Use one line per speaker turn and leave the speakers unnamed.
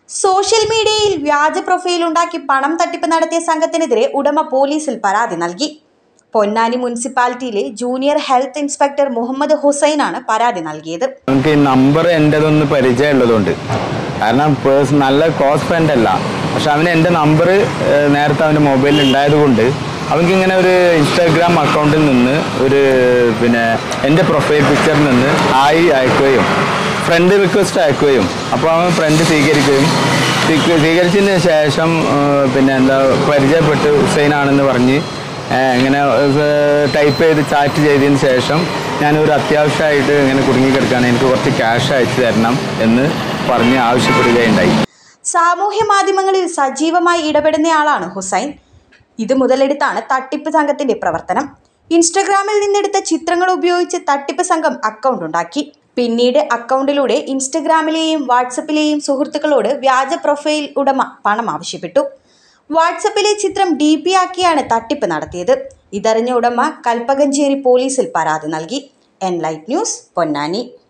social മീഡിയയിൽ വ്യാജ profile ഉണ്ടാക്കി പണം തട്ടിപ്പ് നടത്തിയ സംഘത്തിനെതിരെ ഉടമ പോലീസിൽ പരാതി നൽകി പൊന്നാനി മുനിസിപ്പാലിറ്റിയിലെ ജൂനിയർ ഹെൽത്ത് ഇൻസ്പെക്ടർ മുഹമ്മദ് ഹുസൈനാണ് പരാതി നൽകിയത്
നമുക്ക് ഈ നമ്പർ എൻ്റെതൊന്ന് പരിചയമുള്ളതുകൊണ്ട് കാരണം പേഴ്സൺ നല്ല ക്ലോസ് ഫ്രണ്ട് അല്ല പക്ഷെ അവന് എൻ്റെ നമ്പർ നേരത്തെ അവൻ്റെ മൊബൈലിൽ ഉണ്ടായതുകൊണ്ട് അവൻക്ക് ഇങ്ങനെ ഒരു ഇൻസ്റ്റാഗ്രാം അക്കൗണ്ടിൽ നിന്ന് ഒരു പിന്നെ എൻ്റെ പ്രൊഫൈൽ പിക്ചറിൽ നിന്ന് ആയി അയക്കുകയും ഫ്രണ്ട് റിക്വസ്റ്റ് അയക്കുകയും അപ്പോൾ അവൻ ഫ്രണ്ട് സ്വീകരിക്കുകയും സ്വീക- സ്വീകരിച്ചതിന് ശേഷം ആ, പിന്നെ എന്താ പരിചയപ്പെട്ട് ഹുസൈനാണെന്ന് പറഞ്ഞ് ആ, ഇങ്ങനെ ടൈപ്പ് ചെയ്ത് ചാറ്റ് ചെയ്തതിന് ശേഷം ഞാനൊരു അത്യാവശ്യമായിട്ട് ഇങ്ങനെ കുടുങ്ങിക്കിടക്കുകയാണ് എനിക്ക് കുറച്ച് ക്യാഷ് അയച്ചു തരണം എന്ന് പറഞ്ഞ് ആവശ്യപ്പെടുകയുണ്ടായി
സാമൂഹ്യ മാധ്യമങ്ങളിൽ സജീവമായി ഇടപെടുന്നയാളാണ് ഹുസൈൻ ഇത് മുതലെടുത്താണ് തട്ടിപ്പ് സംഘത്തിന്റെ പ്രവർത്തനം ഇൻസ്റ്റഗ്രാമിൽ നിന്നെടുത്ത ചിത്രങ്ങൾ ഉപയോഗിച്ച് തട്ടിപ്പ് സംഘം അക്കൗണ്ട് ഉണ്ടാക്കി പിന്നീട് അക്കൗണ്ടിലൂടെ ഇൻസ്റ്റഗ്രാമിലെയും വാട്സപ്പിലെയും സുഹൃത്തുക്കളോട് വ്യാജ പ്രൊഫൈൽ ഉടമ പണം ആവശ്യപ്പെട്ടു വാട്സപ്പിലെ ചിത്രം ഡി പി ആക്കിയാണ് തട്ടിപ്പ് നടത്തിയത് ഇതറിഞ്ഞ ഉടമ കൽപ്പകഞ്ചേരി പോലീസിൽ പരാതി നൽകി എൻ ലൈറ്റ് ന്യൂസ് പൊന്നാനി